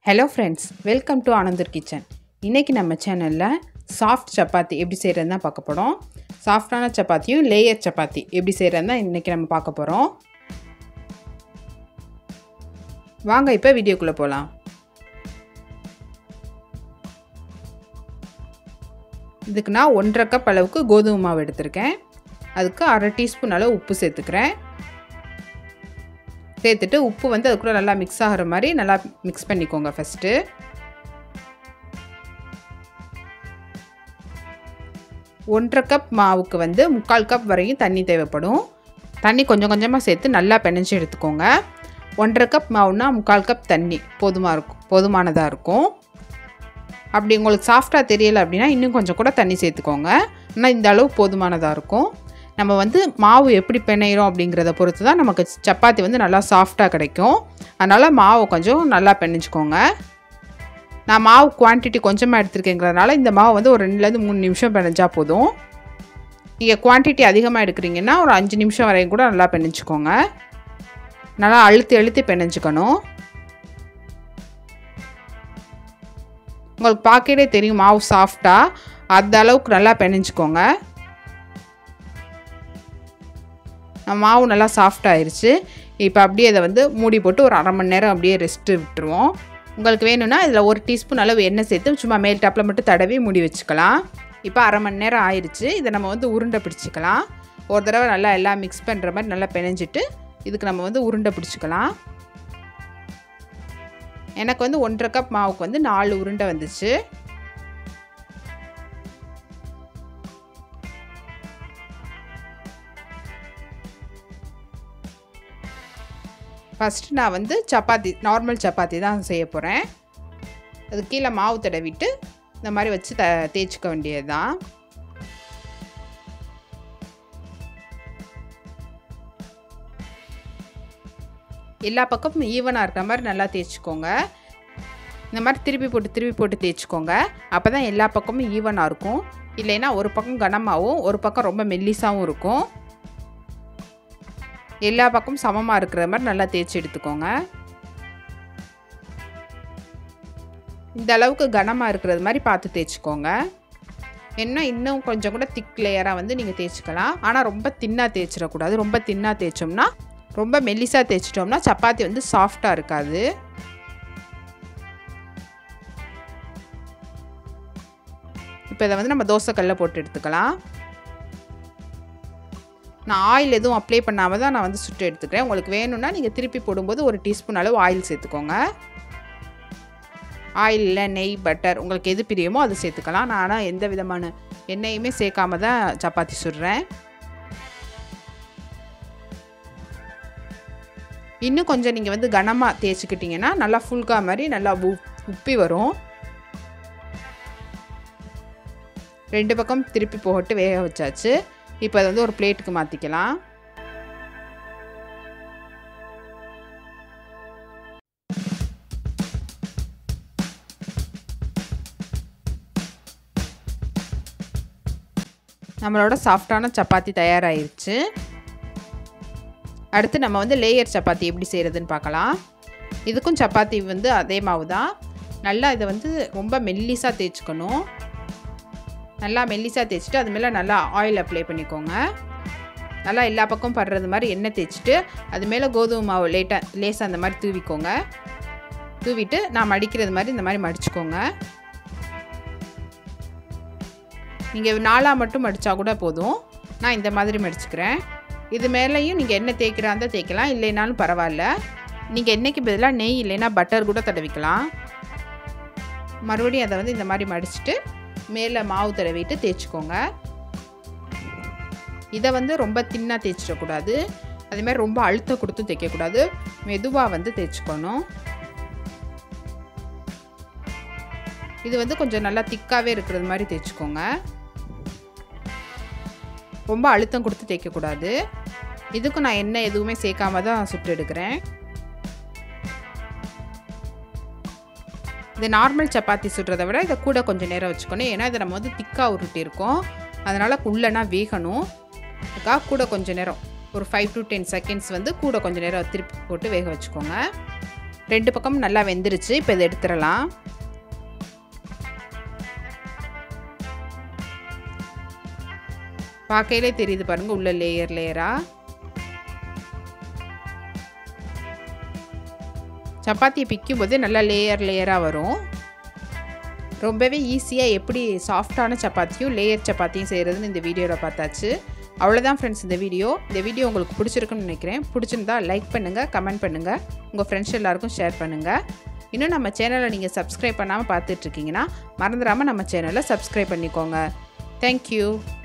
hello friends welcome to Anandar kitchen இன்றைக்கி நம்ம சேனலில் சாஃப்ட் சப்பாத்தி எப்படி செய்கிறது தான் பார்க்க போகிறோம் சாஃப்டான சப்பாத்தியும் லேயர் சப்பாத்தி எப்படி செய்கிறது தான் இன்றைக்கி நம்ம பார்க்க போகிறோம் வாங்க இப்போ வீடியோக்குள்ளே போகலாம் இதுக்கு நான் ஒன்றரை கப் அளவுக்கு கோதுமை மாவு எடுத்திருக்கேன் அதுக்கு அரை டீஸ்பூன் அளவு உப்பு சேர்த்துக்கிறேன் சேர்த்துட்டு உப்பு வந்து அது கூட நல்லா மிக்ஸ் ஆகிற மாதிரி நல்லா மிக்ஸ் பண்ணிக்கோங்க ஃபஸ்ட்டு ஒன்றரை கப் மாவுக்கு வந்து முக்கால் கப் வரையும் தண்ணி தேவைப்படும் தண்ணி கொஞ்சம் கொஞ்சமாக சேர்த்து நல்லா பிணைஞ்சு எடுத்துக்கோங்க ஒன்றரை கப் மாவுனா முக்கால் கப் தண்ணி போதுமாக இருக்கும் போதுமானதாக இருக்கும் அப்படி உங்களுக்கு சாஃப்டாக தெரியலை அப்படின்னா இன்னும் கொஞ்சம் கூட தண்ணி சேர்த்துக்கோங்க ஆனால் இந்த அளவு போதுமானதாக இருக்கும் நம்ம வந்து மாவு எப்படி பிணையிறோம் அப்படிங்கிறத பொறுத்து தான் நமக்கு சப்பாத்தி வந்து நல்லா சாஃப்டாக கிடைக்கும் அதனால் மாவை கொஞ்சம் நல்லா பிணைஞ்சிக்கோங்க நான் மாவு குவான்டிட்டி கொஞ்சமாக எடுத்துருக்கேங்கிறதுனால இந்த மாவு வந்து ஒரு ரெண்டுலேருந்து மூணு நிமிஷம் பிணைஞ்சா போதும் நீங்கள் குவான்டிட்டி அதிகமாக எடுக்கிறீங்கன்னா ஒரு அஞ்சு நிமிஷம் வரையும் கூட நல்லா பிணைஞ்சிக்கோங்க நல்லா அழுத்தி அழுத்தி பிணைஞ்சிக்கணும் உங்களுக்கு பார்க்கவே தெரியும் மாவு சாஃப்டாக அந்த அளவுக்கு நல்லா பிணைஞ்சிக்கோங்க மாவு நல்லா சாஃப்ட் ஆயிடுச்சு இப்போ அப்படியே அதை வந்து மூடி போட்டு ஒரு அரை மணி நேரம் அப்படியே ரெஸ்ட்டு விட்டுருவோம் உங்களுக்கு வேணும்னா இதில் ஒரு டீஸ்பூன் அளவு எண்ணெய் சேர்த்து சும்மா மேல் டாப்பில் மட்டும் தடவி மூடி வச்சுக்கலாம் இப்போ அரை மணி நேரம் ஆயிடுச்சு இதை நம்ம வந்து உருண்டை பிடிச்சிக்கலாம் ஒரு தடவை நல்லா எல்லாம் மிக்ஸ் பண்ணுற மாதிரி நல்லா பிணைஞ்சிட்டு இதுக்கு நம்ம வந்து உருண்டை பிடிச்சிக்கலாம் எனக்கு வந்து ஒன்றரை கப் மாவுக்கு வந்து நாலு உருண்டை வந்துச்சு ஃபஸ்ட்டு நான் வந்து சப்பாத்தி நார்மல் சப்பாத்தி தான் செய்ய போகிறேன் அது கீழே மாவு தடவிட்டு இந்த மாதிரி வச்சு த தேய்ச்சிக்க வேண்டியது தான் எல்லா பக்கமும் ஈவனாக இருக்கிற மாதிரி நல்லா தேய்ச்சிக்கோங்க இந்த மாதிரி திருப்பி போட்டு திருப்பி போட்டு தேய்ச்சிக்கோங்க அப்போ தான் எல்லா பக்கமும் ஈவனாக இருக்கும் இல்லைன்னா ஒரு பக்கம் கனமாகவும் ஒரு பக்கம் ரொம்ப மெல்லிஸாகவும் இருக்கும் எல்லா பக்கமும் சமமாக இருக்கிற மாதிரி நல்லா தேய்ச்சி எடுத்துக்கோங்க இந்த அளவுக்கு கனமாக இருக்கிறது மாதிரி பார்த்து தேய்ச்சிக்கோங்க என்ன இன்னும் கொஞ்சம் கூட திக் லேயராக வந்து நீங்கள் தேய்ச்சிக்கலாம் ஆனால் ரொம்ப தின்னாக தேய்ச்சிடக்கூடாது ரொம்ப தின்னாக தேய்ச்சோம்னா ரொம்ப மெல்லிஸாக தேய்ச்சிட்டோம்னா சப்பாத்தி வந்து சாஃப்டாக இருக்காது இப்போ இதை வந்து நம்ம தோசைக்கல்லில் போட்டு எடுத்துக்கலாம் நான் ஆயில் எதுவும் அப்ளை பண்ணாமல் தான் நான் வந்து சுட்டு எடுத்துக்கிறேன் உங்களுக்கு வேணும்னா நீங்கள் திருப்பி போடும்போது ஒரு டீஸ்பூன் அளவு ஆயில் சேர்த்துக்கோங்க ஆயிலில் நெய் பட்டர் உங்களுக்கு எது பிரியுமோ அது சேர்த்துக்கலாம் நான் ஆனால் எந்த விதமான எண்ணெயுமே சேர்க்காம தான் சப்பாத்தி சுடுறேன் இன்னும் கொஞ்சம் நீங்கள் வந்து கனமாக தேய்ச்சிக்கிட்டிங்கன்னா நல்லா ஃபுல்கா மாதிரி நல்லா உப்பி வரும் ரெண்டு பக்கம் திருப்பி போட்டு வேக வச்சாச்சு இப்போ அதை வந்து ஒரு பிளேட்டுக்கு மாற்றிக்கலாம் நம்மளோட சாஃப்டான சப்பாத்தி தயாராகிருச்சு அடுத்து நம்ம வந்து லேயர் சப்பாத்தி எப்படி செய்கிறதுன்னு பார்க்கலாம் இதுக்கும் சப்பாத்தி வந்து அதே மாவு தான் நல்லா இதை வந்து ரொம்ப மெல்லிஸாக தேய்ச்சிக்கணும் நல்லா மெல்லிஸாக தேய்ச்சிட்டு அது மேலே நல்லா ஆயில் அப்ளை பண்ணிக்கோங்க நல்லா எல்லா பக்கம் படுறது மாதிரி எண்ணெய் தேய்ச்சிட்டு அது மேலே கோதுமை மாவு லேட்டாக லேசாக அந்த மாதிரி தூவிக்கோங்க தூவிட்டு நான் மடிக்கிறது மாதிரி இந்த மாதிரி மடிச்சுக்கோங்க நீங்கள் நாளாக மட்டும் மடித்தா கூட போதும் நான் இந்த மாதிரி மடிச்சுக்கிறேன் இது மேலேயும் நீங்கள் எண்ணெய் தேய்க்கிறா இருந்தால் தேய்க்கலாம் இல்லைனாலும் பரவாயில்ல நீங்கள் எண்ணெய்க்கு பதிலாக நெய் இல்லைன்னா பட்டர் கூட தடவிக்கலாம் மறுபடியும் அதை வந்து இந்த மாதிரி மடிச்சுட்டு மேலே மாவு தடவிட்டு தேய்ச்சிக்கோங்க இதை வந்து ரொம்ப தின்னாக தேய்ச்சிடக்கூடாது அதேமாதிரி ரொம்ப அழுத்தம் கொடுத்து தைக்கக்கூடாது மெதுவாக வந்து தேய்ச்சிக்கணும் இது வந்து கொஞ்சம் நல்லா திக்காகவே இருக்கிறது மாதிரி தேய்ச்சிக்கோங்க ரொம்ப அழுத்தம் கொடுத்து தேய்க்கக்கூடாது இதுக்கும் நான் எண்ணெய் எதுவுமே சேர்க்காம தான் சுட்டு எடுக்கிறேன் இது நார்மல் சப்பாத்தி சுடுறத விட இதை கூட கொஞ்சம் நேரம் வச்சுக்கணும் ஏன்னா இதை நம்ம வந்து திக்காக உருட்டியிருக்கோம் அதனால் உள்ளனா வேகணும் அதுக்காக கூட கொஞ்சம் நேரம் ஒரு ஃபைவ் டு டென் செகண்ட்ஸ் வந்து கூட கொஞ்சம் நேரம் திருப்பி போட்டு வேக வச்சுக்கோங்க ரெண்டு பக்கமும் நல்லா வெந்துருச்சு இப்போ இதை எடுத்துடலாம் பார்க்கையிலே தெரியுது பாருங்கள் உள்ள லேயர் லேயராக சப்பாத்தியை பிக்கும் போது நல்லா லேயர் லேயராக வரும் ரொம்பவே ஈஸியாக எப்படி சாஃப்டான சப்பாத்தியும் லேயர் சப்பாத்தியும் செய்கிறதுன்னு இந்த வீடியோவில் பார்த்தாச்சு அவ்வளோதான் ஃப்ரெண்ட்ஸ் இந்த வீடியோ இந்த வீடியோ உங்களுக்கு பிடிச்சிருக்குன்னு நினைக்கிறேன் பிடிச்சிருந்தா லைக் பண்ணுங்கள் கமெண்ட் பண்ணுங்கள் உங்கள் ஃப்ரெண்ட்ஸ் எல்லாருக்கும் ஷேர் பண்ணுங்கள் இன்னும் நம்ம சேனலை நீங்கள் சப்ஸ்கிரைப் பண்ணாமல் பார்த்துட்ருக்கீங்கன்னா மறந்துடாமல் நம்ம சேனலை சப்ஸ்கிரைப் பண்ணிக்கோங்க தேங்க்யூ